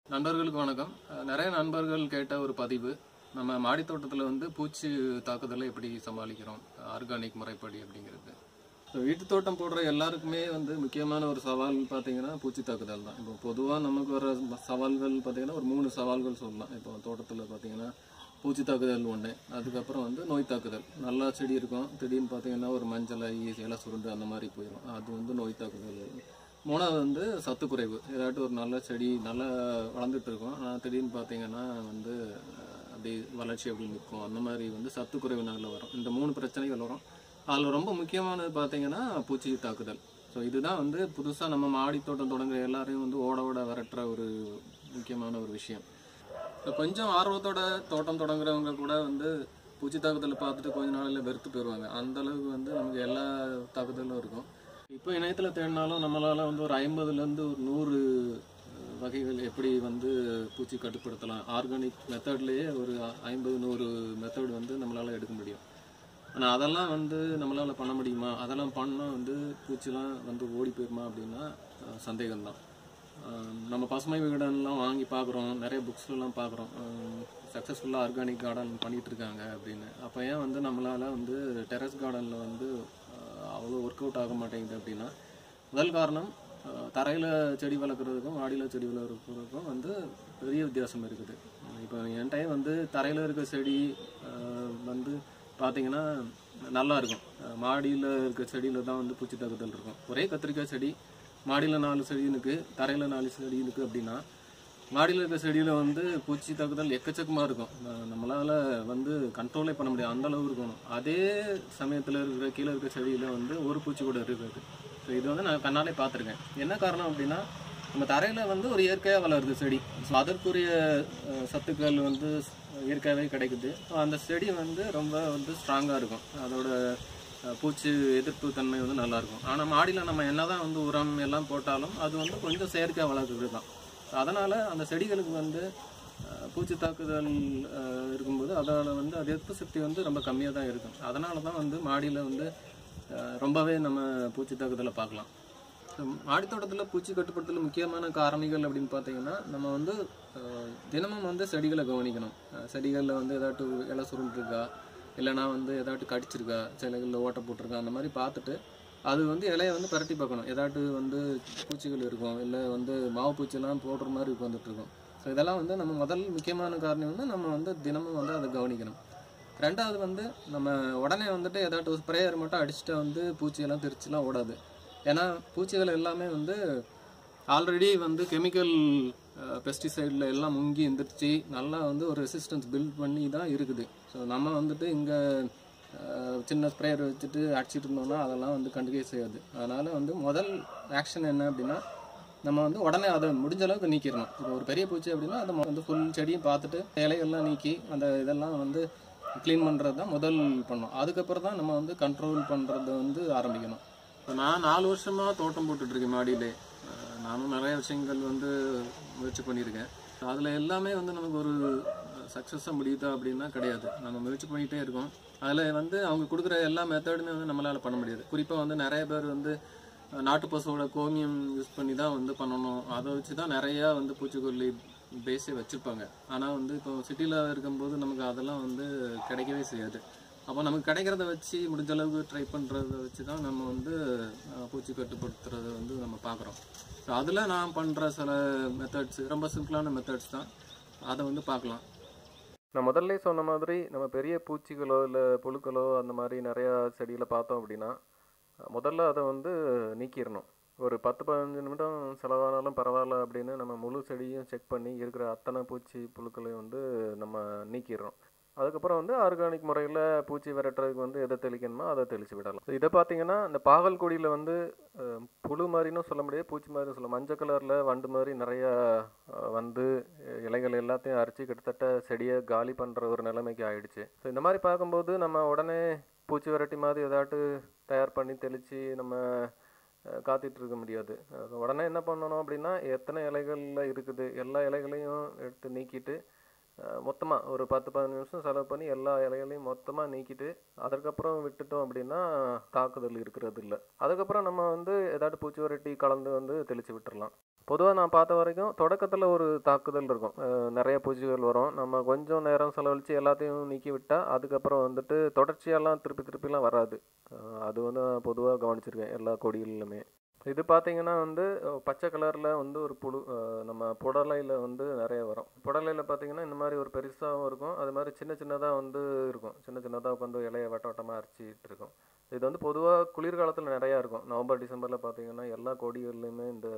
நண்பர்களுக்கு வணக்கம் அஹ் நிறைய நண்பர்கள் கேட்ட ஒரு பதிவு நம்ம மாடித் தோட்டத்தில் வந்து பூச்சி தாக்குதலை எப்படி சமாளிக்கிறோம் ஆர்கானிக் முறைப்படி அப்படிங்கிறது ஸோ வீட்டு தோட்டம் போடுற எல்லாருக்குமே வந்து முக்கியமான ஒரு சவால் பார்த்தீங்கன்னா பூச்சி தாக்குதல் தான் இப்போ பொதுவாக நமக்கு வர சவால்கள் பார்த்தீங்கன்னா ஒரு மூணு சவால்கள் சொல்லலாம் இப்போ தோட்டத்தில் பார்த்தீங்கன்னா பூச்சி தாக்குதல் ஒன்று அதுக்கப்புறம் வந்து நோய் தாக்குதல் நல்லா செடி இருக்கும் திடீர்னு பார்த்தீங்கன்னா ஒரு மஞ்சள் இலை சுருண்டு அந்த மாதிரி போயிடும் அது வந்து நோய் தாக்குதல் மூணாவது வந்து சத்து குறைவு ஏதாட்டும் ஒரு நல்ல செடி நல்லா வளர்ந்துட்டு இருக்கும் ஆனால் திடீர்னு பார்த்தீங்கன்னா வந்து அஹ், அப்படி வளர்ச்சி அப்படி நிற்கும் அந்த மாதிரி வந்து சத்து குறைவுனால வரும் இந்த மூணு பிரச்சனைகள் வரும் அதில் ரொம்ப முக்கியமானது பார்த்தீங்கன்னா பூச்சி தாக்குதல் ஸோ இதுதான் வந்து புதுசாக நம்ம மாடி தோட்டம் தொடங்குற எல்லாரையும் வந்து ஓட ஓட விரட்டுற ஒரு முக்கியமான ஒரு விஷயம் ஸோ கொஞ்சம் ஆர்வத்தோட தோட்டம் தொடங்குறவங்க கூட வந்து பூச்சி தாக்குதலை பார்த்துட்டு கொஞ்ச நாளில் வெறுத்து போயிடுவாங்க அந்த அளவுக்கு வந்து நமக்கு எல்லா தாக்குதலும் இருக்கும் இப்போ இணையத்தில் தேடினாலும் நம்மளால வந்து ஒரு ஐம்பதுலேருந்து ஒரு நூறு அஹ், வகைகள் எப்படி வந்து பூச்சி கட்டுப்படுத்தலாம் ஆர்கானிக் மெத்தட்லேயே ஒரு ஐம்பது நூறு மெத்தட் வந்து நம்மளால எடுக்க முடியும் ஆனால் அதெல்லாம் வந்து நம்மளால பண்ண முடியுமா அதெல்லாம் பண்ணால் வந்து பூச்சிலாம் வந்து ஓடி போயிருமா அப்படின்னா அஹ், சந்தேகம்தான் ஆஹ் நம்ம பசுமை விகடன்லாம் வாங்கி பார்க்குறோம் நிறைய புக்ஸ்லாம் பார்க்குறோம் சக்ஸஸ்ஃபுல்லாக ஆர்கானிக் கார்டன் பண்ணிட்டு இருக்காங்க அப்படின்னு அப்போ ஏன் வந்து நம்மளால் வந்து டெரஸ் கார்டனில் வந்து ஆஹ் அவ்வளோ ஒர்க் அவுட் ஆக மாட்டேங்குது அப்படின்னா முதல் காரணம் தரையில் செடி வளர்க்குறதுக்கும் மாடியில் செடி வளர்க்குறதுக்கும் வந்து பெரிய வித்தியாசம் இருக்குது இப்போ என்கிட்ட வந்து தரையில் இருக்க செடி ஆஹ் வந்து பார்த்தீங்கன்னா நல்லா இருக்கும் மாடியில் இருக்க செடியில் தான் வந்து பூச்சி தாக்குதல் இருக்கும் ஒரே கத்திரிக்காய் செடி மாடியில் நாலு செடி இருக்கு தரையில் நாலு செடி இருக்கு அப்படின்னா மாடியில் இருக்க செடியில் வந்து பூச்சி தாக்குதல் எக்கச்சக்கமாக இருக்கும் ந- நம்மளால வந்து கண்ட்ரோலே பண்ண முடியாது அந்த அளவு இருக்கணும் அதே சமயத்தில் இருக்கிற கீழே இருக்க செடியில் வந்து ஒரு பூச்சி கூட இருக்காது ஸோ இது வந்து நான் கண்ணாலே பார்த்துருக்கேன் என்ன காரணம் அப்படின்னா நம்ம தரையில் வந்து ஒரு இயற்கையாக வளருது செடி ஸோ அதற்குரிய அஹ், சத்துக்கள் வந்து இயற்கையாகவே கிடைக்குது ஸோ அந்த செடி வந்து ரொம்ப வந்து ஸ்ட்ராங்காக இருக்கும் அதோட அஹ், பூச்சி எதிர்ப்பு தன்மை வந்து நல்லா இருக்கும் ஆனால் மாடியில் நம்ம என்னதான் வந்து உரம் எல்லாம் போட்டாலும் அது வந்து கொஞ்சம் செயற்கையாக வளர்க்குறது தான் அதனால அந்த செடிகளுக்கு வந்து அஹ், பூச்சி தாக்குதல் அஹ், இருக்கும்போது அதோட வந்து அது எதிர்ப்பு சக்தி வந்து ரொம்ப கம்மியாக தான் இருக்கும் அதனால தான் வந்து மாடியில் வந்து அஹ், ரொம்பவே நம்ம பூச்சி தாக்குதலை பார்க்கலாம் மாடித்தோட்டத்தில் பூச்சி கட்டுப்படுத்தல முக்கியமான காரணிகள் அப்படின்னு பார்த்தீங்கன்னா நம்ம வந்து அஹ், தினமும் வந்து செடிகளை கவனிக்கணும் அஹ், செடிகளில் வந்து ஏதாட்டும் இலை சுருண்டுருக்கா இல்லைனா வந்து ஏதாட்டும் கடிச்சிருக்கா சிலைகளில் ஓட்டை போட்டிருக்கா அந்த மாதிரி பார்த்துட்டு அது வந்து இலையை வந்து பரட்டி பார்க்கணும் ஏதாட்டு வந்து பூச்சிகள் இருக்கும் இல்லை வந்து மாவு பூச்சிலாம் போடுற மாதிரி உட்காந்துட்டு இருக்கும் ஸோ இதெல்லாம் வந்து நம்ம முதல் முக்கியமான காரணம் வந்து நம்ம வந்து தினமும் வந்து அதை கவனிக்கணும் ரெண்டாவது வந்து நம்ம உடனே வந்துட்டு ஏதாட்டும் ஸ்ப்ரேயர் மட்டும் அடிச்சுட்டு வந்து பூச்சியெல்லாம் திருச்சிலாம் ஓடாது ஏன்னா பூச்சிகள் எல்லாமே வந்து ஆல்ரெடி வந்து கெமிக்கல் பெஸ்டிசைடில் எல்லாம் முங்கி எந்திரிச்சு நல்லா வந்து ஒரு ரெசிஸ்டன்ஸ் பில்ட் பண்ணி தான் இருக்குது ஸோ நம்ம வந்துட்டு இங்கே சின்ன ஸ்ப்ரேயர் வச்சுட்டு அடிச்சிட்டு இருந்தோம்னா அதெல்லாம் வந்து கண்டுக்கவே செய்யாது அதனால் வந்து முதல் ஆக்ஷன் என்ன அப்படின்னா நம்ம வந்து உடனே அதை முடிஞ்ச அளவுக்கு நீக்கிடணும் இப்போ ஒரு பெரிய பூச்சி அப்படின்னா அதை வந்து ஃபுல் செடியும் பார்த்துட்டு இலைகள்லாம் நீக்கி அந்த இதெல்லாம் வந்து க்ளீன் பண்ணுறது தான் முதல் பண்ணணும் அதுக்கப்புறம் தான் நம்ம வந்து கண்ட்ரோல் பண்ணுறத வந்து ஆரம்பிக்கணும் இப்போ நான் நாலு வருஷமாக தோட்டம் போட்டுட்ருக்கேன் மாடியிலே அஹ் நானும் நிறைய விஷயங்கள் வந்து முயற்சி பண்ணியிருக்கேன் அதில் எல்லாமே வந்து நமக்கு ஒரு சக்ஸஸாக முடியுதா அப்படின்னா கிடையாது நம்ம முயற்சி பண்ணிகிட்டே இருக்கோம் அதில் வந்து அவங்க கொடுக்குற எல்லா மெத்தடுமே வந்து நம்மளால் பண்ண முடியாது குறிப்பாக வந்து நிறைய பேர் வந்து அஹ், நாட்டு பசுவோட கோமியம் யூஸ் பண்ணி தான் வந்து பண்ணணும் அதை வச்சு தான் நிறையா வந்து பூச்சிக்கொல்லி பேஸே வச்சுருப்பாங்க ஆனால் வந்து இப்போ சிட்டியில் இருக்கும்போது நமக்கு அதெல்லாம் வந்து கிடைக்கவே செய்யாது அப்போ நமக்கு கிடைக்கிறத வச்சு முடிஞ்ச அளவுக்கு ட்ரை பண்ணுறத வச்சு தான் நம்ம வந்து அஹ், பூச்சி கட்டுப்படுத்துறத வந்து நம்ம பார்க்குறோம் ஸோ அதில் நான் பண்ணுற சில மெத்தட்ஸ் ரொம்ப சிம்பிளான மெத்தட்ஸ் தான் அதை வந்து பார்க்கலாம் நான் முதல்ல சொன்ன மாதிரி நம்ம பெரிய பூச்சிகளோ இல்லை புழுக்களோ அந்த மாதிரி நிறையா செடியில் பார்த்தோம் அப்படின்னா முதல்ல அதை வந்து நீக்கிடணும் ஒரு பத்து பதினஞ்சு நிமிடம் செலவானாலும் பரவாயில்ல அப்படின்னு நம்ம முழு செடியும் செக் பண்ணி இருக்கிற அத்தனை பூச்சி புழுக்களையும் வந்து நம்ம நீக்கிடுறோம் அதுக்கப்புறம் வந்து ஆர்கானிக் முறையில் பூச்சி விரட்டுறதுக்கு வந்து எதை தெளிக்கணுமோ அதை தெளித்து விடலாம் இதை பார்த்தீங்கன்னா இந்த பாகல் கொடியில் வந்து அஹ், புழு மாதிரினும் சொல்ல முடியாது பூச்சி மாதிரி சொல்ல மஞ்சள் கலரில் வண்டு மாதிரி நிறையா அஹ், வந்து அஹ், இலைகள் எல்லாத்தையும் அரிச்சு கிட்டத்தட்ட செடியை காலி பண்ணுற ஒரு நிலைமைக்கு ஆயிடுச்சு ஸோ இந்த மாதிரி பார்க்கும்போது நம்ம உடனே பூச்சி விரட்டி மாதிரி ஏதாட்டு தயார் பண்ணி தெளித்து நம்ம அஹ், காத்துட்டு இருக்க முடியாது அது உடனே என்ன பண்ணணும் அப்படின்னா எத்தனை இலைகளில் இருக்குது எல்லா இலைகளையும் எடுத்து நீக்கிட்டு மொத்தமாக ஒரு பத்து பதினஞ்சு நிமிஷம் செலவு பண்ணி எல்லா இலைகளையும் மொத்தமாக நீக்கிட்டு அதுக்கப்புறம் விட்டுட்டோம் அப்படின்னா தாக்குதல் இருக்கிறது இல்லை அதுக்கப்புறம் நம்ம வந்து ஏதாட்டு பூச்சி விரட்டி கலந்து வந்து தெளித்து விட்டுறலாம் பொதுவாக நான் பார்த்த வரைக்கும் தொடக்கத்தில் ஒரு தாக்குதல் இருக்கும் அஹ் நிறைய பூச்சிகள் வரும் நம்ம கொஞ்சம் நேரம் செலவழித்து எல்லாத்தையும் நீக்கி விட்டால் அதுக்கப்புறம் வந்துட்டு தொடர்ச்சியெல்லாம் திருப்பி திருப்பிலாம் வராது அஹ் அது வந்து பொதுவாக கவனிச்சிருக்கேன் எல்லா கொடிகளிலுமே இது பார்த்தீங்கன்னா வந்து அஹ் பச்சை கலரில் வந்து ஒரு புழு அஹ் நம்ம புடலையில் வந்து நிறைய வரும் புடலையில் பார்த்தீங்கன்னா இந்த மாதிரி ஒரு பெருசாகவும் இருக்கும் அது மாதிரி சின்ன சின்னதாக வந்து இருக்கும் சின்ன சின்னதாக உட்காந்து இலைய வட்ட வட்டமாக அரைச்சிட்டு இருக்கும் இது வந்து பொதுவாக குளிர்காலத்தில் நிறையா இருக்கும் நவம்பர் டிசம்பரில் பார்த்தீங்கன்னா எல்லா கொடிகள்லையுமே இந்த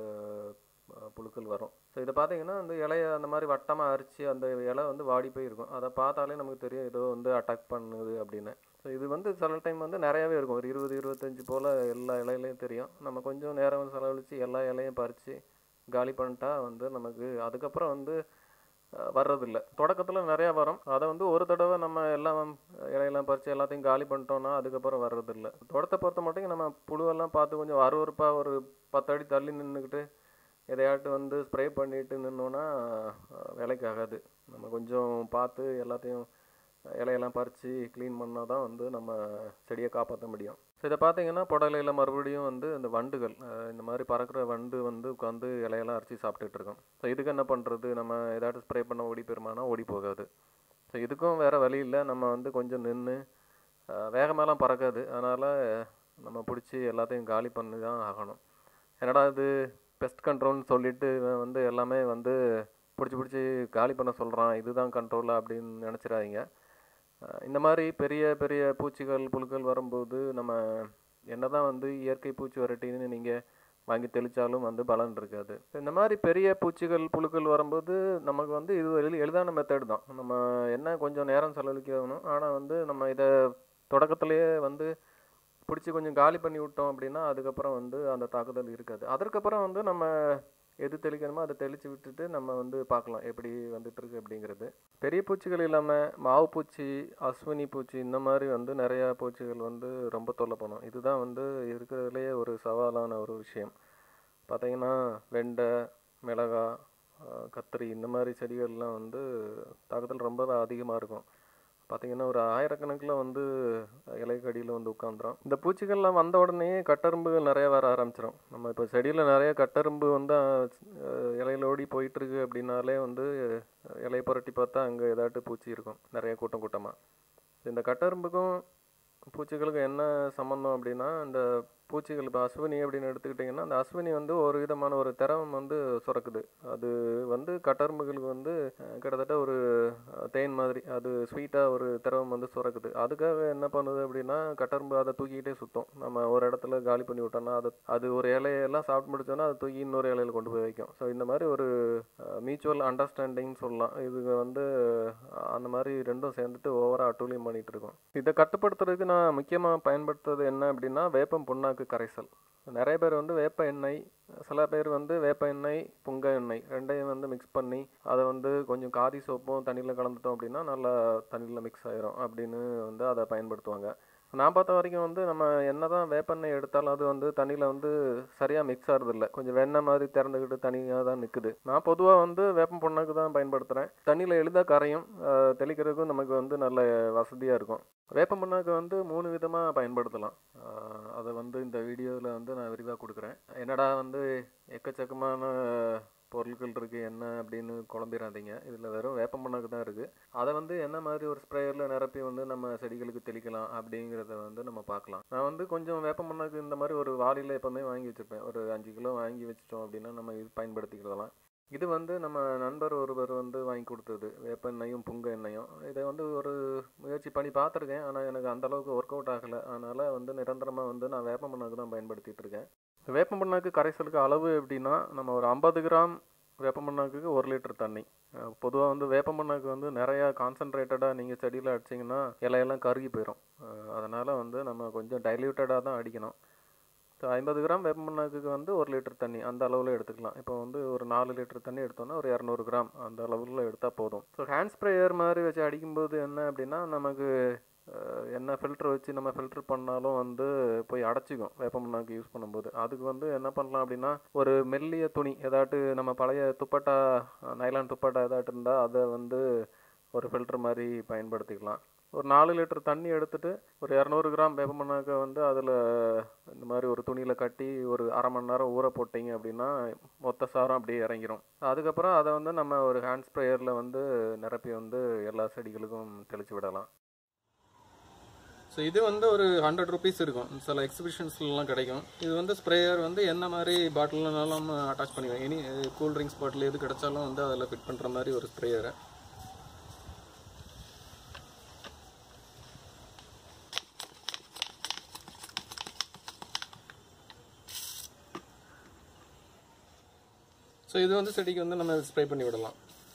அஹ், புழுக்கள் வரும் ஸோ இதை பார்த்தீங்கன்னா அந்த இலைய அந்த மாதிரி வட்டமாக அரிச்சு அந்த இலை வந்து வாடி போய் இருக்கும் அதை பார்த்தாலே நமக்கு தெரியும் ஏதோ வந்து அட்டாக் பண்ணுது அப்படின்னு ஸோ இது வந்து சில டைம் வந்து நிறையாவே இருக்கும் ஒரு இருபது இருபத்தஞ்சி போல் எல்லா இலையிலையும் தெரியும் நம்ம கொஞ்சம் நேரம் செலவழித்து எல்லா இலையும் பறித்து காலி பண்ணிட்டா வந்து நமக்கு அதுக்கப்புறம் வந்து அஹ், வர்றதில்ல தொடக்கத்தில் நிறையா வரும் அதை வந்து ஒரு தடவை நம்ம எல்லாம் இலையெல்லாம் பறித்து எல்லாத்தையும் காலி பண்ணிட்டோம்னா அதுக்கப்புறம் வர்றதில்ல தோட்டத்தை பொறுத்த மட்டும் நம்ம புழுவெல்லாம் பார்த்து கொஞ்சம் அருவருப்பாக ஒரு பத்து அடி தள்ளி நின்றுக்கிட்டு எதையாட்டு வந்து ஸ்ப்ரே பண்ணிட்டு நின்னோன்னா அஹ், வேலைக்கு ஆகாது நம்ம கொஞ்சம் பார்த்து எல்லாத்தையும் இலையெல்லாம் பறித்து க்ளீன் பண்ணால் தான் வந்து நம்ம செடியை காப்பாற்ற முடியும் ஸோ இதை பார்த்தீங்கன்னா புடலையில் மறுபடியும் வந்து இந்த வண்டுகள் அஹ், இந்த மாதிரி பறக்கிற வண்டு வந்து உட்காந்து இலையெல்லாம் அரைச்சி சாப்பிட்டுட்டு இருக்கோம் ஸோ இதுக்கு என்ன பண்ணுறது நம்ம ஏதாட்டும் ஸ்ப்ரே பண்ண ஓடி போயிருமானா ஓடி போகாது ஸோ இதுக்கும் வேறு வழி இல்லை நம்ம வந்து கொஞ்சம் நின்று வேகமெல்லாம் பறக்காது அதனால் நம்ம பிடிச்சி எல்லாத்தையும் காலி பண்ணி தான் ஆகணும் என்னடா இது பெஸ்ட் கண்ட்ரோல்னு சொல்லிட்டு இவன் வந்து எல்லாமே வந்து பிடிச்சி பிடிச்சி காலி பண்ண சொல்கிறான் இதுதான் கண்ட்ரோல் அப்படின்னு நினச்சிடாதீங்க அஹ் இந்த மாதிரி பெரிய பெரிய பூச்சிகள் புழுக்கள் வரும்போது நம்ம என்னதான் வந்து இயற்கை பூச்சி வரட்டின்னு நீங்கள் வாங்கி தெளித்தாலும் வந்து பலன் இருக்காது இந்த மாதிரி பெரிய பூச்சிகள் புழுக்கள் வரும்போது நமக்கு வந்து இது ஒரு எளி- எளிதான மெத்தட் தான் நம்ம என்ன கொஞ்சம் நேரம் செலவழிக்கணும் ஆனால் வந்து நம்ம இதை தொடக்கத்திலேயே வந்து பிடிச்சி கொஞ்சம் காலி பண்ணி விட்டோம் அப்படின்னா அதுக்கப்புறம் வந்து அந்த தாக்குதல் இருக்காது அதற்கப்புறம் வந்து நம்ம எது தெளிக்கணுமோ அதை தெளித்து விட்டுட்டு நம்ம வந்து பார்க்கலாம் எப்படி வந்துட்டு இருக்கு அப்படிங்கிறது பெரிய பூச்சிகள் இல்லாமல் மாவு பூச்சி அஸ்வினி பூச்சி இந்த மாதிரி வந்து நிறையா பூச்சிகள் வந்து ரொம்ப தொல்லை பண்ணும் இதுதான் வந்து இருக்கிறதுலேயே ஒரு சவாலான ஒரு விஷயம் பார்த்தீங்கன்னா வெண்டை மிளகா அஹ், கத்திரி இந்த மாதிரி செடிகள்லாம் வந்து தாக்குதல் ரொம்ப அதிகமாக இருக்கும் பார்த்தீங்கன்னா ஒரு ஆயிரக்கணக்கில் வந்து இலைக்கடியில் வந்து உட்காந்துரும் இந்த பூச்சிகள்லாம் வந்த உடனே கட்டெரும்புகள் நிறைய வர ஆரம்பிச்சிடும் நம்ம இப்போ செடியில் நிறைய கட்டெரும்பு வந்து அஹ், இலையில ஓடி போயிட்டு இருக்கு அப்படின்னாலே வந்து அஹ், இலையை புரட்டி பார்த்தா அங்கே ஏதாட்டு பூச்சி இருக்கும் நிறைய கூட்டம் கூட்டமாக இந்த கட்டெரும்புக்கும் பூச்சிகளுக்கும் என்ன சம்மந்தம் அப்படின்னா இந்த பூச்சிகள் இப்போ அஸ்வினி அப்படின்னு எடுத்துக்கிட்டிங்கன்னா அந்த அஸ்வினி வந்து ஒரு விதமான ஒரு திரவம் வந்து சுரக்குது அது வந்து கட்டெரும்புகளுக்கு வந்து அஹ், கிட்டத்தட்ட ஒரு அஹ், தேன் மாதிரி அது ஸ்வீட்டாக ஒரு திரவம் வந்து சுரக்குது அதுக்காக என்ன பண்ணுது அப்படின்னா கட்டெரும்பு அதை தூக்கிக்கிட்டே சுற்றும் நம்ம ஒரு இடத்துல காலி பண்ணி விட்டோம்னா அது அது ஒரு இலையெல்லாம் சாப்பிட்டு முடிச்சோன்னா அது தூக்கி இன்னொரு இலையில கொண்டு போய் வைக்கும் ஸோ இந்த மாதிரி ஒரு மியூச்சுவல் அண்டர்ஸ்டாண்டிங் சொல்லலாம் இது வந்து அஹ், அந்த மாதிரி ரெண்டும் சேர்ந்துட்டு ஓவராக அட்டூழியம் பண்ணிட்டு இருக்கோம் இதை கட்டுப்படுத்துறதுக்கு நான் முக்கியமாக பயன்படுத்துறது என்ன அப்படின்னா வேப்பம் புண்ணாக்கு கரைசல் நிறைய பேர் வந்து வேப்ப எண்ணெய் சில பேர் வந்து வேப்ப எண்ணெய் புங்க எண்ணெய் ரெண்டையும் வந்து மிக்ஸ் பண்ணி அதை வந்து கொஞ்சம் காதி சோப்பும் தண்ணியில் கலந்துட்டோம் அப்படின்னா நல்லா தண்ணியில் மிக்ஸ் ஆயிரும் அப்படின்னு வந்து அதை பயன்படுத்துவாங்க நான் பார்த்த வரைக்கும் வந்து நம்ம என்னதான் வேப்பெண்ணெய் எடுத்தாலும் அது வந்து தண்ணியில் வந்து சரியாக மிக்ஸ் ஆகிறதில்ல கொஞ்சம் வெண்ணெய் மாதிரி திறந்துக்கிட்டு தனியாக தான் நிற்குது நான் பொதுவாக வந்து வேப்பம் புண்ணாக்கு தான் பயன்படுத்துகிறேன் தண்ணியில் எளிதாக கரையும் அஹ் தெளிக்கிறதுக்கும் நமக்கு வந்து நல்ல வசதியாக இருக்கும் வேப்பம் புண்ணாக்கு வந்து மூணு விதமாக பயன்படுத்தலாம் அஹ் அதை வந்து இந்த வீடியோவில் வந்து நான் விரிவாக கொடுக்குறேன் என்னடா வந்து எக்கச்சக்கமான பொருட்கள் இருக்குது என்ன அப்படின்னு குழம்பிடாதீங்க இதில் வெறும் வேப்பம் புண்ணாக்கு தான் இருக்குது அதை வந்து என்ன மாதிரி ஒரு ஸ்ப்ரேயரில் நிரப்பி வந்து நம்ம செடிகளுக்கு தெளிக்கலாம் அப்படிங்கிறத வந்து நம்ம பார்க்கலாம் நான் வந்து கொஞ்சம் வேப்பம் புண்ணாக்கு இந்த மாதிரி ஒரு வாளியில் எப்போவுமே வாங்கி வச்சுருப்பேன் ஒரு அஞ்சு கிலோ வாங்கி வச்சிட்டோம் அப்படின்னா நம்ம இது பயன்படுத்திக்கலாம் இது வந்து நம்ம நண்பர் ஒருவர் வந்து வாங்கி கொடுத்தது வேப்ப எண்ணெயும் புங்க எண்ணெயும் இதை வந்து ஒரு முயற்சி பண்ணி பார்த்துருக்கேன் ஆனால் எனக்கு அந்த அளவுக்கு ஒர்க் அவுட் ஆகலை அதனால் வந்து நிரந்தரமாக வந்து நான் வேப்ப புண்ணாக்கு தான் பயன்படுத்திட்டு இருக்கேன் வேப்ப புண்ணாக்கு கரைசலுக்கு அளவு எப்படின்னா நம்ம ஒரு ஐம்பது கிராம் வேப்ப புண்ணாக்குக்கு ஒரு லிட்டர் தண்ணி பொதுவாக வந்து வேப்ப புண்ணாக்கு வந்து நிறையா கான்சன்ட்ரேட்டடாக நீங்கள் செடியில் அடிச்சிங்கன்னா இலையெல்லாம் கருகி போயிடும் அதனால் வந்து நம்ம கொஞ்சம் டைல்யூட்டடாக தான் அடிக்கணும் ஸோ ஐம்பது கிராம் வேப்ப புண்ணாக்குக்கு வந்து ஒரு லிட்டர் தண்ணி அந்த அளவில் எடுத்துக்கலாம் இப்போ வந்து ஒரு நாலு லிட்டர் தண்ணி எடுத்தோம்னா ஒரு இரநூறு கிராம் அந்த அளவில் எடுத்தால் போதும் ஸோ ஹேண்ட் ஸ்ப்ரேயர் மாதிரி வச்சு அடிக்கும்போது என்ன அப்படின்னா நமக்கு அஹ், என்ன ஃபில்டர் வச்சு நம்ம ஃபில்டர் பண்ணாலும் வந்து போய் அடைச்சிக்கும் வேப்ப புண்ணாக்கு யூஸ் பண்ணும்போது அதுக்கு வந்து என்ன பண்ணலாம் அப்படின்னா ஒரு மெல்லிய துணி ஏதாட்டு நம்ம பழைய துப்பட்டா நைலான் துப்பட்டா ஏதாட்டு இருந்தால் அதை வந்து ஒரு ஃபில்டர் மாதிரி பயன்படுத்திக்கலாம் ஒரு நாலு லிட்டர் தண்ணி எடுத்துட்டு ஒரு இரநூறு கிராம் வேப்பமண்ணாக்க வந்து அதில் இந்த மாதிரி ஒரு துணியில் கட்டி ஒரு அரை மணி நேரம் ஊற போட்டிங்க அப்படின்னா மொத்த சாரம் அப்படியே இறங்கிரும் அதுக்கப்புறம் அதை வந்து நம்ம ஒரு ஹேண்ட் ஸ்ப்ரேயரில் வந்து நிரப்பி வந்து எல்லா செடிகளுக்கும் தெளித்து விடலாம் ஸோ இது வந்து ஒரு ஹண்ட்ரட் ருபீஸ் இருக்கும் சில எக்ஸிபிஷன்ஸ்லாம் கிடைக்கும் இது வந்து ஸ்ப்ரேயர் வந்து என்ன மாதிரி பாட்டில்னாலும் நம்ம அட்டாச் பண்ணிக்கலாம் எனி கூல் ட்ரிங்க்ஸ் பாட்டில் எது கிடைச்சாலும் வந்து அதில் ஃபிட் பண்ணுற மாதிரி ஒரு ஸ்ப்ரேயரை ஸோ இது வந்து செடிக்கு வந்து நம்ம ஸ்ப்ரே பண்ணி விடலாம்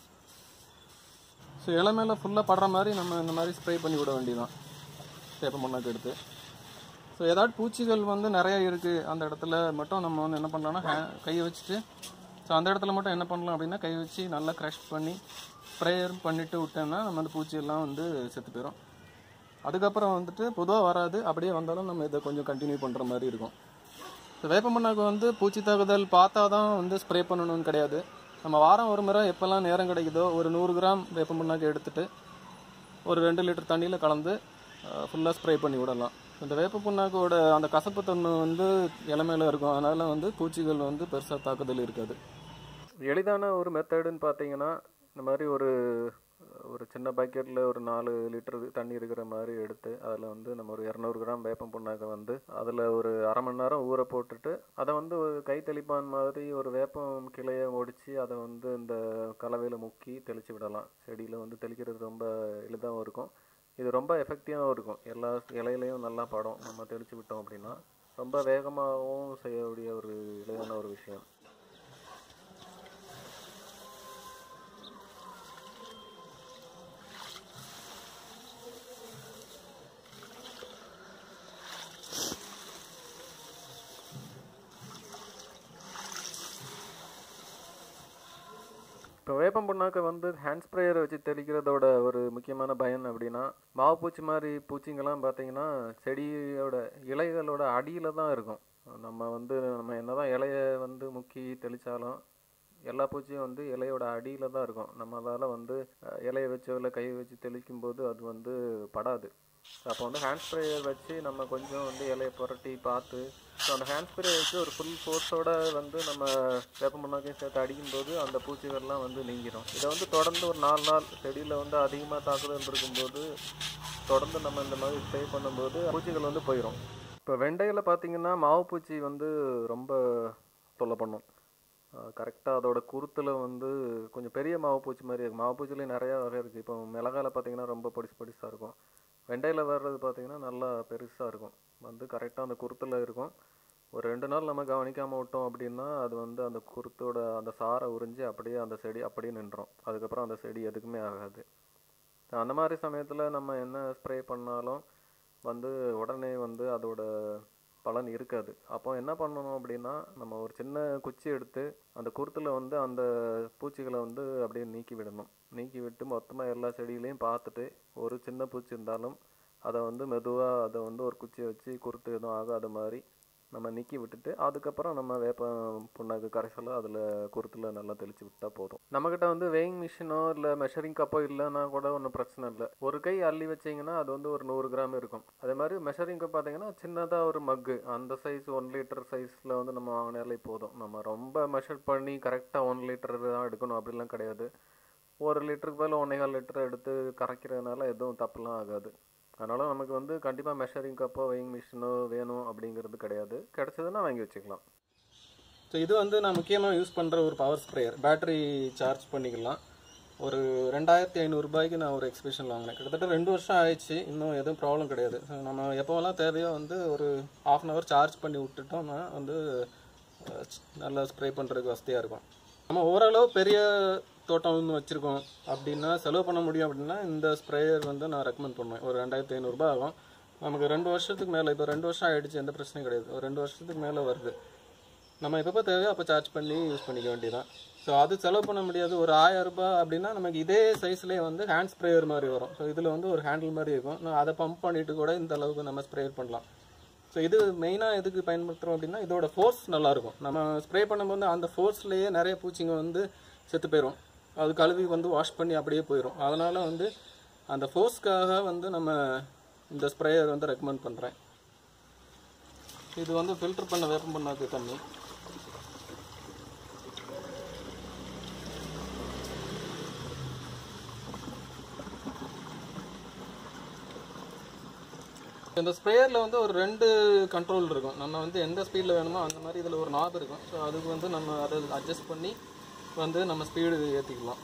ஸோ இலை மேலே ஃபுல்லாக படுற மாதிரி நம்ம இந்த மாதிரி ஸ்ப்ரே பண்ணி விட வேண்டியதான் வேப்ப மண்ணாக்கு எடுத்து ஸோ ஏதாவது பூச்சிகள் வந்து நிறைய இருக்குது அந்த இடத்துல மட்டும் நம்ம வந்து என்ன பண்ணலாம்னா ஹே- கையை வச்சுட்டு ஸோ அந்த இடத்துல மட்டும் என்ன பண்ணலாம் அப்படின்னா கை வச்சு நல்லா க்ரஷ் பண்ணி ஸ்ப்ரேயர் பண்ணிட்டு விட்டோம்னா நம்ம அந்த பூச்சியெல்லாம் வந்து செத்து போயிடும் அதுக்கப்புறம் வந்துட்டு பொதுவாக வராது அப்படியே வந்தாலும் நம்ம இதை கொஞ்சம் கண்டினியூ பண்ணுற மாதிரி இருக்கும் ஸோ வேப்ப மண்ணாக்கு வந்து பூச்சி தாக்குதல் பார்த்தா தான் வந்து ஸ்ப்ரே பண்ணணும்னு கிடையாது நம்ம வாரம் ஒரு முறை எப்போல்லாம் நேரம் கிடைக்குதோ ஒரு நூறு கிராம் வேப்ப மண்ணாக்கு எடுத்துட்டு ஒரு ரெண்டு லிட்டர் தண்ணியில் கலந்து ஃபுல்லாக ஸ்ப்ரே பண்ணி விடலாம் இந்த வேப்ப புண்ணாக்கோட அந்த கசப்பு தன்மை வந்து இளமையில இருக்கும் அதனால வந்து பூச்சிகள் வந்து பெருசாக தாக்குதல் இருக்காது எளிதான ஒரு மெத்தடுன்னு பார்த்தீங்கன்னா இந்த மாதிரி ஒரு ஒரு சின்ன பக்கெட்டில் ஒரு நாலு லிட்டர் தண்ணி இருக்கிற மாதிரி எடுத்து அதில் வந்து நம்ம ஒரு இரநூறு கிராம் வேப்பம் புண்ணாக்கை வந்து அதில் ஒரு அரை மணி நேரம் ஊற போட்டுட்டு அதை வந்து ஒரு கை தெளிப்பான் மாதிரி ஒரு வேப்பம் கிளையை ஒடிச்சு அதை வந்து இந்த கலவையில் முக்கி தெளித்து விடலாம் செடியில் வந்து தெளிக்கிறது ரொம்ப எளிதாகவும் இருக்கும் இது ரொம்ப எஃபெக்டிவாகவும் இருக்கும் எல்லா இலையிலையும் நல்லா படம் நம்ம தெளித்து விட்டோம் அப்படின்னா ரொம்ப வேகமாகவும் செய்யக்கூடிய ஒரு எளிதான ஒரு விஷயம் இப்போ வேப்பம் புண்ணாக்கை வந்து ஹேண்ட் ஸ்ப்ரேயர் வச்சு தெளிக்கிறதோட ஒரு முக்கியமான பயன் அப்படின்னா மாவு பூச்சி மாதிரி பூச்சிங்கெல்லாம் பார்த்தீங்கன்னா செடியோட இலைகளோட அடியில் தான் இருக்கும் நம்ம வந்து நம்ம என்னதான் இலைய வந்து முக்கி தெளித்தாலும் எல்லா பூச்சியும் வந்து இலையோட அடியில் தான் இருக்கும் நம்ம அதால் வந்து அஹ், இலைய வச்சோ இல்லை கையை வச்சு தெளிக்கும் போது அது வந்து படாது அப்போ வந்து ஹேண்ட் ஸ்ப்ரேயர் வச்சு நம்ம கொஞ்சம் வந்து இலையை புரட்டி பார்த்து ஸோ அந்த ஹேண்ட் ஸ்ப்ரே வச்சு ஒரு ஃபுல் ஃபோர்ஸோட வந்து நம்ம வேப்ப மண்ணாக்கையும் சேர்த்து அடிக்கும்போது அந்த பூச்சிகள்லாம் வந்து நீங்கிடும் இதை வந்து தொடர்ந்து ஒரு நாலு நாள் செடியில் வந்து அதிகமாக தாக்குதல் இருக்கும்போது தொடர்ந்து நம்ம இந்த மாதிரி ஸ்ப்ரே பண்ணும்போது பூச்சிகள் வந்து போயிடும் இப்போ வெண்டையில் பார்த்தீங்கன்னா மாவு பூச்சி வந்து ரொம்ப தொல்லை பண்ணும் கரெக்டாக அதோட குருத்தில் வந்து கொஞ்சம் பெரிய மாவு பூச்சி மாதிரி இருக்கும் மாவு பூச்சிலேயும் நிறையா வகை இருக்குது இப்போ மிளகாயில் பார்த்தீங்கன்னா ரொம்ப பொடிசு பொடிசாக இருக்கும் வெண்டையில் வர்றது பார்த்தீங்கன்னா நல்லா பெருசாக இருக்கும் வந்து கரெக்டாக அந்த குருத்தில் இருக்கும் ஒரு ரெண்டு நாள் நம்ம கவனிக்காமல் விட்டோம் அப்படின்னா அது வந்து அந்த குருத்தோட அந்த சாரை உறிஞ்சி அப்படியே அந்த செடி அப்படியே நின்றோம் அதுக்கப்புறம் அந்த செடி எதுக்குமே ஆகாது அந்த மாதிரி சமயத்தில் நம்ம என்ன ஸ்ப்ரே பண்ணாலும் வந்து உடனே வந்து அதோட பலன் இருக்காது அப்போ என்ன பண்ணணும் அப்படின்னா நம்ம ஒரு சின்ன குச்சி எடுத்து அந்த குருத்தில் வந்து அந்த பூச்சிகளை வந்து அப்படியே நீக்கி விடணும் நீக்கி விட்டு மொத்தமாக எல்லா செடியிலையும் பார்த்துட்டு ஒரு சின்ன பூச்சி இருந்தாலும் அதை வந்து மெதுவாக அதை வந்து ஒரு குச்சியை வச்சு குருத்து எதுவும் ஆகாத மாதிரி நம்ம நீக்கி விட்டுட்டு அதுக்கப்புறம் நம்ம வேப்ப புண்ணாக்கு கரைசலாக அதில் குருத்தில் நல்லா தெளித்து விட்டால் போதும் நம்மக்கிட்ட வந்து வெயிங் மிஷினோ இல்லை மெஷரிங் கப்போ இல்லைன்னா கூட ஒன்றும் பிரச்சனை இல்லை ஒரு கை அள்ளி வச்சிங்கன்னா அது வந்து ஒரு நூறு கிராம் இருக்கும் அதே மாதிரி மெஷரிங் கப் பார்த்தீங்கன்னா சின்னதாக ஒரு மக்கு அந்த சைஸ் ஒன் லிட்டர் சைஸில் வந்து நம்ம வாங்கினாலே போதும் நம்ம ரொம்ப மெஷர் பண்ணி கரெக்டாக ஒன் லிட்டர் தான் எடுக்கணும் அப்படிலாம் கிடையாது ஒரு லிட்டருக்கு பதில் ஒன்றேகால் லிட்டர் எடுத்து கரைக்கிறதுனால எதுவும் தப்புலாம் ஆகாது அதனால் நமக்கு வந்து கண்டிப்பாக மெஷரிங் கப்போ வெயிங் மிஷினோ வேணும் அப்படிங்கிறது கிடையாது கிடைச்சதுன்னா வாங்கி வச்சுக்கலாம் ஸோ இது வந்து நான் முக்கியமாக யூஸ் பண்ணுற ஒரு பவர் ஸ்ப்ரேயர் பேட்டரி சார்ஜ் பண்ணிக்கலாம் ஒரு ரெண்டாயிரத்தி ஐநூறுரூபாய்க்கு நான் ஒரு எக்ஸ்பிஷன் வாங்கினேன் கிட்டத்தட்ட ரெண்டு வருஷம் ஆயிடுச்சு இன்னும் எதுவும் ப்ராப்ளம் கிடையாது ஸோ நம்ம எப்போவெல்லாம் தேவையோ வந்து ஒரு ஆஃப் அன் ஹவர் சார்ஜ் பண்ணி விட்டுட்டோம்னா வந்து அஹ், நல்லா ஸ்ப்ரே பண்ணுறதுக்கு வசதியாக இருக்கும் நம்ம ஓரளவு பெரிய தோட்டம் ஒன்று வச்சுருக்கோம் அப்படின்னா செலவு பண்ண முடியும் அப்படின்னா இந்த ஸ்ப்ரேயர் வந்து நான் ரெக்கமெண்ட் பண்ணுவேன் ஒரு ரெண்டாயிரத்தி ஐநூறுரூபா ஆகும் நமக்கு ரெண்டு வருஷத்துக்கு மேலே இப்போ ரெண்டு வருஷம் ஆயிடுச்சு எந்த பிரச்சனையும் கிடையாது ஒரு ரெண்டு வருஷத்துக்கு மேலே வருது நம்ம எப்பப்போ தேவையோ அப்போ சார்ஜ் பண்ணி யூஸ் பண்ணிக்க வேண்டியதான் ஸோ அது செலவு பண்ண முடியாது ஒரு ஆயிரம் ரூபாய் அப்படின்னா நமக்கு இதே சைஸ்லேயே வந்து ஹேண்ட் ஸ்ப்ரேயர் மாதிரி வரும் ஸோ இதில் வந்து ஒரு ஹேண்டில் மாதிரி இருக்கும் நான் அதை பம்ப் பண்ணிட்டு கூட இந்த அளவுக்கு நம்ம ஸ்ப்ரேயர் பண்ணலாம் ஸோ இது மெயினாக எதுக்கு பயன்படுத்துகிறோம் அப்படின்னா இதோட ஃபோர்ஸ் நல்லாயிருக்கும் நம்ம ஸ்ப்ரே பண்ணும்போது அந்த ஃபோர்ஸ்லேயே நிறைய பூச்சிங்க வந்து செத்து போயிடும் அது கழுவி வந்து வாஷ் பண்ணி அப்படியே போயிடும் அதனால் வந்து அந்த ஃபோர்ஸ்க்காக வந்து நம்ம இந்த ஸ்ப்ரேயர் வந்து ரெக்கமெண்ட் பண்ணுறேன் இது வந்து ஃபில்டர் பண்ண வேப்பம் பண்ணாக்கு தண்ணி இந்த ஸ்ப்ரேயரில் வந்து ஒரு ரெண்டு கண்ட்ரோல் இருக்கும் நம்ம வந்து எந்த ஸ்பீடில் வேணுமோ அந்த மாதிரி இதில் ஒரு நாப் இருக்கும் ஸோ அதுக்கு வந்து நம்ம அதை அட்ஜஸ்ட் பண்ணி வந்து நம்ம ஸ்பீடு ஏற்றிக்கலாம்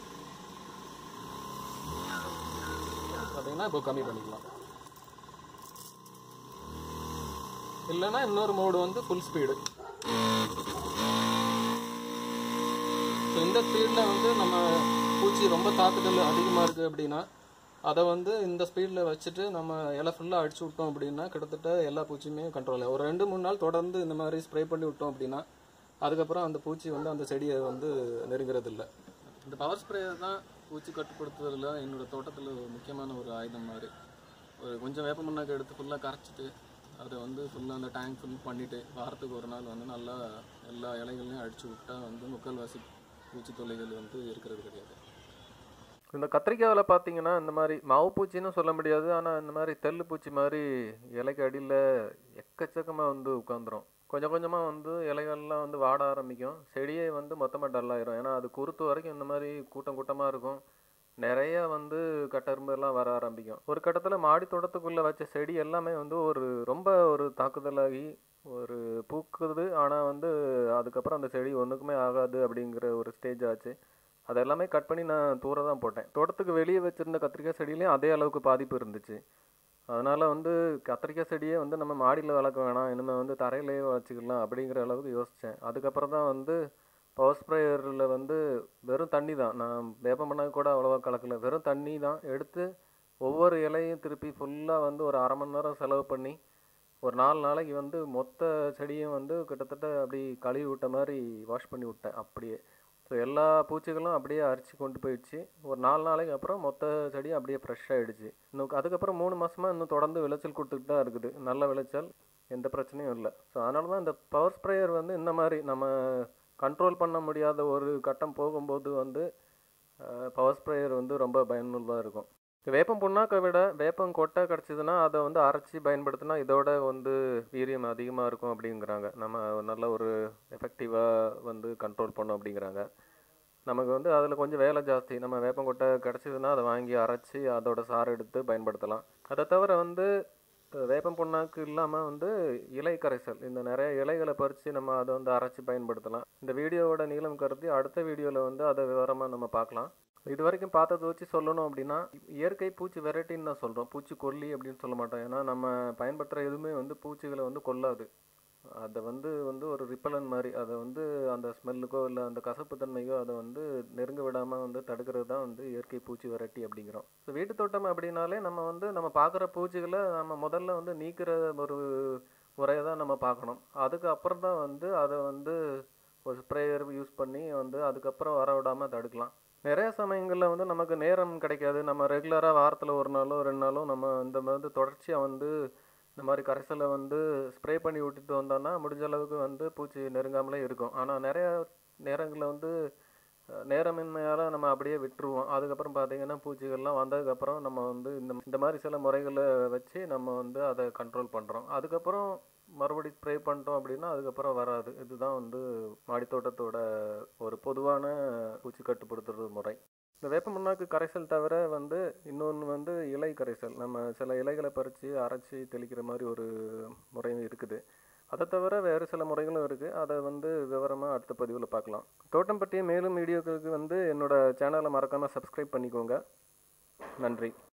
பார்த்தீங்கன்னா இப்போ கம்மி பண்ணிக்கலாம் இல்லைன்னா இன்னொரு மோடு வந்து ஃபுல் ஸ்பீடு ஸோ இந்த ஸ்பீடில் வந்து நம்ம பூச்சி ரொம்ப தாக்குதல் அதிகமாக இருக்குது அப்படின்னா அதை வந்து இந்த ஸ்பீடில் வச்சுட்டு நம்ம இலை ஃபுல்லாக அடிச்சு விட்டோம் அப்படின்னா கிட்டத்தட்ட எல்லா பூச்சியுமே கண்ட்ரோல் ஒரு ரெண்டு மூணு நாள் தொடர்ந்து இந்த மாதிரி ஸ்ப்ரே பண்ணி விட்டோம் அப்படின்னா அதுக்கப்புறம் அந்த பூச்சி வந்து அந்த செடியை வந்து நெருங்கிறது இல்லை இந்த பவர் ஸ்ப்ரே தான் பூச்சி கட்டுப்படுத்துறதுல என்னோட தோட்டத்தில் ஒரு முக்கியமான ஒரு ஆயுதம் மாதிரி ஒரு கொஞ்சம் வேப்ப மண்ணாக்கு எடுத்து ஃபுல்லாக கரைச்சிட்டு அதை வந்து ஃபுல்லாக அந்த டேங்க் ஃபில் பண்ணிவிட்டு வாரத்துக்கு ஒரு நாள் வந்து நல்லா எல்லா இலைகளையும் அடிச்சு விட்டா வந்து முக்கால்வாசி பூச்சி தொல்லைகள் வந்து இருக்கிறது கிடையாது இந்த கத்திரிக்காயில் பார்த்தீங்கன்னா இந்த மாதிரி மாவு பூச்சின்னு சொல்ல முடியாது ஆனால் இந்த மாதிரி தெள்ளு பூச்சி மாதிரி இலைக்கு அடியில் எக்கச்சக்கமாக வந்து உட்காந்துரும் கொஞ்சம் கொஞ்சமாக வந்து இலைகள்லாம் வந்து வாட ஆரம்பிக்கும் செடியே வந்து மொத்தமாக டல்லாயிரும் ஏன்னா அது குருத்து வரைக்கும் இந்த மாதிரி கூட்டம் கூட்டமாக இருக்கும் நிறைய வந்து கட்டெரும்பு எல்லாம் வர ஆரம்பிக்கும் ஒரு கட்டத்தில் மாடி தோட்டத்துக்குள்ளே வச்ச செடி எல்லாமே வந்து ஒரு ரொம்ப ஒரு தாக்குதலாகி ஒரு பூக்குது ஆனால் வந்து அதுக்கப்புறம் அந்த செடி ஒன்றுக்குமே ஆகாது அப்படிங்கிற ஒரு ஸ்டேஜ் ஆச்சு அது எல்லாமே கட் பண்ணி நான் தூர தான் போட்டேன் தோட்டத்துக்கு வெளியே வச்சுருந்த கத்திரிக்காய் செடியிலையும் அதே அளவுக்கு பாதிப்பு இருந்துச்சு அதனால் வந்து கத்திரிக்காய் செடியே வந்து நம்ம மாடியில் வளர்க்க வேணாம் இனிமேல் வந்து தரையிலேயே வச்சுக்கலாம் அப்படிங்கிற அளவுக்கு யோசித்தேன் அதுக்கப்புறம் தான் வந்து பவர் ஸ்ப்ரேயரில் வந்து வெறும் தண்ணி தான் நான் வேப்பம் பண்ண கூட அவ்வளோவா கலக்கல வெறும் தண்ணி தான் எடுத்து ஒவ்வொரு இலையும் திருப்பி ஃபுல்லாக வந்து ஒரு அரை மணி நேரம் செலவு பண்ணி ஒரு நாலு நாளைக்கு வந்து மொத்த செடியும் வந்து கிட்டத்தட்ட அப்படி கழுவி விட்ட மாதிரி வாஷ் பண்ணி விட்டேன் அப்படியே ஸோ எல்லா பூச்சிகளும் அப்படியே அரிச்சு கொண்டு போயிடுச்சு ஒரு நாலு நாளைக்கு அப்புறம் மொத்த செடியும் அப்படியே ஃப்ரெஷ் ஆகிடுச்சு இன்னும் அதுக்கப்புறம் மூணு மாதமாக இன்னும் தொடர்ந்து விளைச்சல் கொடுத்துட்டு தான் இருக்குது நல்ல விளைச்சல் எந்த பிரச்சனையும் இல்லை ஸோ அதனால தான் இந்த பவர் ஸ்ப்ரேயர் வந்து இந்த மாதிரி நம்ம கண்ட்ரோல் பண்ண முடியாத ஒரு கட்டம் போகும்போது வந்து பவர் ஸ்ப்ரேயர் வந்து ரொம்ப பயனுள்ளதாக இருக்கும் வேப்பம் புண்ணாக்கை விட வேப்பம் கொட்டை கிடச்சிதுன்னா அதை வந்து அரைச்சி பயன்படுத்தினா இதோட வந்து வீரியம் அதிகமாக இருக்கும் அப்படிங்கிறாங்க நம்ம நல்ல ஒரு எஃபெக்டிவாக வந்து கண்ட்ரோல் பண்ணோம் அப்படிங்கிறாங்க நமக்கு வந்து அதில் கொஞ்சம் வேலை ஜாஸ்தி நம்ம வேப்பங்கொட்டை கிடச்சிதுன்னா அதை வாங்கி அரைச்சி அதோட சாறு எடுத்து பயன்படுத்தலாம் அதை தவிர வந்து வேப்பம் புண்ணாக்கு இல்லாமல் வந்து இலை கரைசல் இந்த நிறைய இலைகளை பறித்து நம்ம அதை வந்து அரைச்சி பயன்படுத்தலாம் இந்த வீடியோவோட நீளம் கருதி அடுத்த வீடியோவில் வந்து அதை விவரமாக நம்ம பார்க்கலாம் இது வரைக்கும் பார்த்ததை வச்சு சொல்லணும் அப்படின்னா இயற்கை பூச்சி வெரைட்டின்னு தான் சொல்கிறோம் பூச்சி கொல்லி அப்படின்னு சொல்ல மாட்டோம் ஏன்னா நம்ம பயன்படுத்துகிற எதுவுமே வந்து பூச்சிகளை வந்து கொல்லாது அதை வந்து வந்து ஒரு ரிப்பலன் மாதிரி அதை வந்து அந்த ஸ்மெல்லுக்கோ இல்லை அந்த கசப்பு தன்மைக்கோ அதை வந்து நெருங்க விடாமல் வந்து தடுக்கிறது தான் வந்து இயற்கை பூச்சி வெரைட்டி அப்படிங்கிறோம் ஸோ வீட்டு தோட்டம் அப்படின்னாலே நம்ம வந்து நம்ம பார்க்குற பூச்சிகளை நம்ம முதல்ல வந்து நீக்கிற ஒரு முறையை தான் நம்ம பார்க்கணும் அதுக்கு அப்புறம் தான் வந்து அதை வந்து ஒரு ஸ்ப்ரேயர் யூஸ் பண்ணி வந்து அதுக்கப்புறம் வர விடாமல் தடுக்கலாம் நிறைய சமயங்களில் வந்து நமக்கு நேரம் கிடைக்காது நம்ம ரெகுலராக வாரத்தில் ஒரு நாளோ ரெண்டு நாளோ நம்ம இந்த மாதிரி தொடர்ச்சியாக வந்து இந்த மாதிரி கரைசலை வந்து ஸ்ப்ரே பண்ணி விட்டுட்டு வந்தோம்னா முடிஞ்ச அளவுக்கு வந்து பூச்சி நெருங்காமலே இருக்கும் ஆனால் நிறைய நேரங்களில் வந்து நேரமின்மையால் நம்ம அப்படியே விட்டுருவோம் அதுக்கப்புறம் பார்த்தீங்கன்னா பூச்சிகள்லாம் வந்ததுக்கப்புறம் நம்ம வந்து இந்த இந்த மாதிரி சில முறைகளை வச்சு நம்ம வந்து அதை கண்ட்ரோல் பண்ணுறோம் அதுக்கப்புறம் மறுபடி ஸ்ப்ரே பண்ணிட்டோம் அப்படின்னா அதுக்கப்புறம் வராது இதுதான் வந்து மாடித்தோட்டத்தோட ஒரு பொதுவான பூச்சி கட்டுப்படுத்துறது முறை இந்த வேப்ப முன்னாக்கு கரைசல் தவிர வந்து இன்னொன்று வந்து இலை கரைசல் நம்ம சில இலைகளை பறித்து அரைச்சி தெளிக்கிற மாதிரி ஒரு முறையும் இருக்குது அதை தவிர வேறு சில முறைகளும் இருக்குது அதை வந்து விவரமாக அடுத்த பதிவில் பார்க்கலாம் தோட்டம் பற்றிய மேலும் வீடியோக்களுக்கு வந்து என்னோட சேனலை மறக்காமல் சப்ஸ்கிரைப் பண்ணிக்கோங்க நன்றி